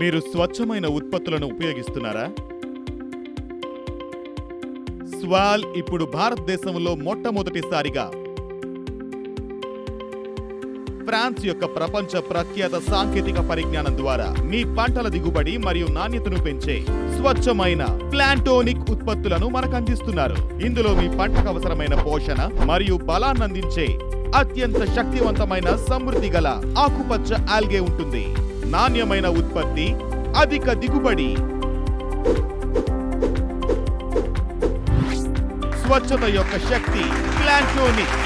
మీరు స్వచ్ఛమైన ఉత్పత్తులను ఉపయోగిస్తున్నారా స్వాల్ ఇప్పుడు భారతదేశంలో మొట్టమొదటిసారిగా ఫ్రాన్స్ యొక్క ప్రపంచ ప్రఖ్యాత సాంకేతిక పరిజ్ఞానం ద్వారా మీ పంటల దిగుబడి మరియు నాణ్యతను పెంచే స్వచ్ఛమైన ప్లాంటోనిక్ ఉత్పత్తులను మనకు అందిస్తున్నారు ఇందులో మీ పంటకు అవసరమైన పోషణ మరియు బలాన్ని అందించే అత్యంత శక్తివంతమైన సమృద్ధి గల ఆకుపచ్చ ఆల్గే ఉంటుంది నాణ్యమైన ఉత్పత్తి అధిక దిగుబడి స్వచ్ఛత యొక్క శక్తి ప్లాంటోనిక్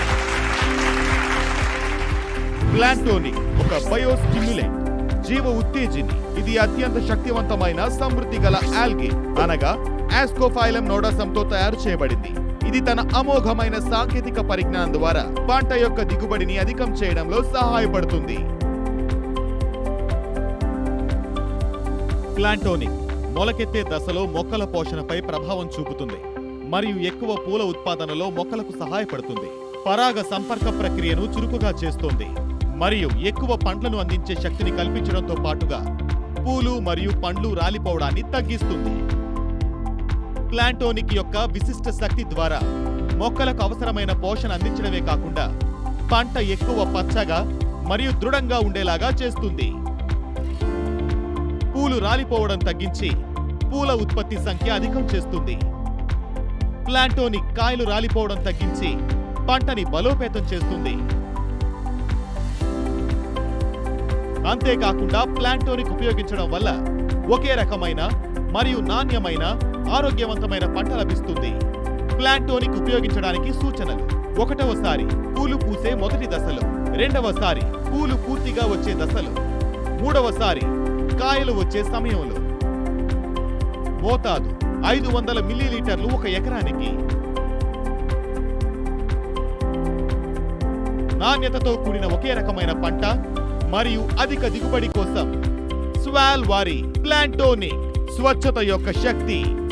ప్లాంటోనిక్ ఒక బయోస్టిమ్యులెంట్ జీవ ఉత్తేజిని ఇది అత్యంత శక్తివంతమైన సమృద్ధి గల ఆల్గే అనగా ఆస్కోఫైలం నోడసంతో తయారు చేయబడింది ఇది తన అమోఘమైన సాంకేతిక పరిజ్ఞానం ద్వారా పంట యొక్క దిగుబడిని అధికం చేయడంలో సహాయపడుతుంది ప్లాంటోనిక్ మొలకెత్తే దశలో మొక్కల పోషణపై ప్రభావం చూపుతుంది మరియు ఎక్కువ పూల ఉత్పాదనలో మొక్కలకు సహాయపడుతుంది పరాగ సంపర్క ప్రక్రియను చురుకుగా చేస్తుంది మరియు ఎక్కువ పండ్లను అందించే శక్తిని కల్పించడంతో పాటుగా పూలు మరియు పండ్లు రాలిపోవడాన్ని తగ్గిస్తుంది ప్లాంటోనిక్ యొక్క విశిష్ట శక్తి ద్వారా మొక్కలకు అవసరమైన పోషణ అందించడమే కాకుండా పంట ఎక్కువ పచ్చగా మరియు దృఢంగా ఉండేలాగా చేస్తుంది పూలు రాలిపోవడం తగ్గించి పూల ఉత్పత్తి సంఖ్య అధికం చేస్తుంది ప్లాంటోనిక్ కాయలు రాలిపోవడం తగ్గించి పంటని బలోపేతం చేస్తుంది అంతేకాకుండా ప్లాంటోనిక్ ఉపయోగించడం వల్ల ఒకే రకమైన మరియు నాణ్యమైన ఆరోగ్యవంతమైన పంట లభిస్తుంది ప్లాంటోనిక్ ఉపయోగించడానికి సూచనలు ఒకటవసారి పూలు పూసే మొదటి దశలో రెండవసారి పూలు పూర్తిగా వచ్చే దశలో మూడవసారి కాయలు వచ్చే సమయంలో మోతాదు ఐదు వందల మిల్లీలీటర్లు ఒక ఎకరానికి నాణ్యతతో కూడిన ఒకే రకమైన పంట మరియు అధిక దిగుబడి కోసం స్వాల్ వారి ప్లాంటోనిక్ స్వచ్ఛత యొక్క శక్తి